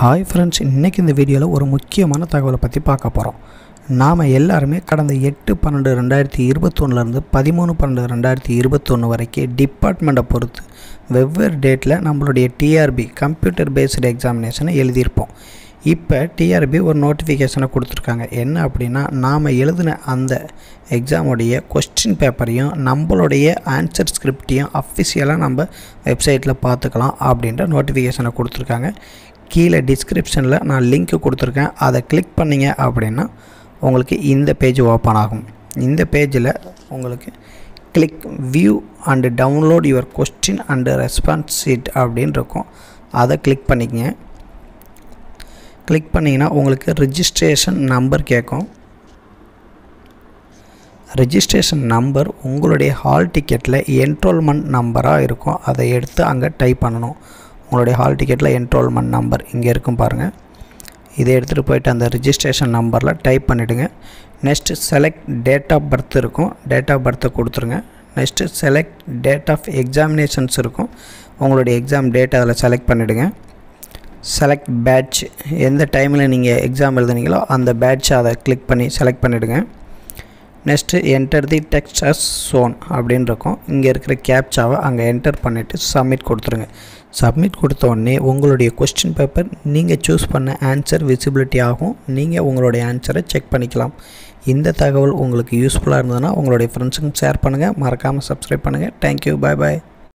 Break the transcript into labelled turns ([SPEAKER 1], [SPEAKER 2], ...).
[SPEAKER 1] hi friends இன்றைக்கி இந்த வீடியோவில் ஒரு முக்கியமான தகவலை பற்றி பார்க்க போகிறோம் நாம் எல்லாருமே கடந்த எட்டு பன்னெண்டு ரெண்டாயிரத்தி இருபத்தொன்னுலேருந்து பதிமூணு பன்னெண்டு ரெண்டாயிரத்தி இருபத்தொன்று வரைக்கும் டிபார்ட்மெண்ட்டை பொறுத்து வெவ்வேறு டேட்டில் நம்மளுடைய டிஆர்பி கம்ப்யூட்டர் பேஸ்டு எக்ஸாமினேஷனை எழுதியிருப்போம் இப்போ டிஆர்பி ஒரு நோட்டிஃபிகேஷனை கொடுத்துருக்காங்க என்ன அப்படின்னா நாம் எழுதின அந்த எக்ஸாமுடைய கொஸ்டின் பேப்பரையும் நம்மளுடைய ஆன்சர் ஸ்கிரிப்டையும் அஃபிஷியலாக நம்ம வெப்சைட்டில் பார்த்துக்கலாம் அப்படின்ற நோட்டிஃபிகேஷனை கொடுத்துருக்காங்க கீழே டிஸ்கிரிப்ஷனில் நான் லிங்க் கொடுத்துருக்கேன் அதை கிளிக் பண்ணிங்க அப்படின்னா உங்களுக்கு இந்த பேஜ் ஓப்பன் ஆகும் இந்த பேஜில் உங்களுக்கு click view and download your question and response sheet அப்படின்னு இருக்கும் அதை கிளிக் பண்ணிக்கங்க கிளிக் பண்ணிங்கன்னா உங்களுக்கு ரிஜிஸ்ட்ரேஷன் நம்பர் கேட்கும் ரிஜிஸ்ட்ரேஷன் நம்பர் உங்களுடைய ஹால் டிக்கெட்டில் என்ரோல்மெண்ட் நம்பராக இருக்கும் அதை எடுத்து அங்கே டைப் பண்ணணும் உங்களுடைய ஹால் டிக்கெட்டில் என்ரோல்மெண்ட் நம்பர் இங்கே இருக்கும் பாருங்கள் இதை எடுத்துகிட்டு போயிட்டு அந்த ரிஜிஸ்ட்ரேஷன் நம்பரில் டைப் பண்ணிவிடுங்க next select date of birth இருக்கும் டேட் ஆஃப் பர்த்தை கொடுத்துருங்க next select date of examinations இருக்கும் உங்களுடைய எக்ஸாம் டேட் அதில் செலக்ட் பண்ணிவிடுங்க செலக்ட் பேட்ச் எந்த டைமில் நீங்கள் எக்ஸாம் எழுதுனீங்களோ அந்த பேட்ச்சை அதை கிளிக் பண்ணி செலக்ட் பண்ணிவிடுங்க next enter the text as shown அப்படின்னு இருக்கும் இங்கே இருக்கிற கேப்சாவை அங்கே என்டர் பண்ணிவிட்டு சப்மிட் கொடுத்துருங்க சப்மிட் கொடுத்த உடனே உங்களுடைய கொஸ்டின் பேப்பர் நீங்கள் சூஸ் பண்ண ஆன்சர் விசிபிலிட்டி ஆகும் நீங்கள் உங்களுடைய ஆன்சரை செக் பண்ணிக்கலாம் இந்த தகவல் உங்களுக்கு யூஸ்ஃபுல்லாக இருந்ததுன்னா உங்களுடைய ஃப்ரெண்ட்ஸுக்கும் ஷேர் பண்ணுங்கள் மறக்காமல் சப்ஸ்கிரைப் பண்ணுங்கள் தேங்க்யூ பாய் பாய்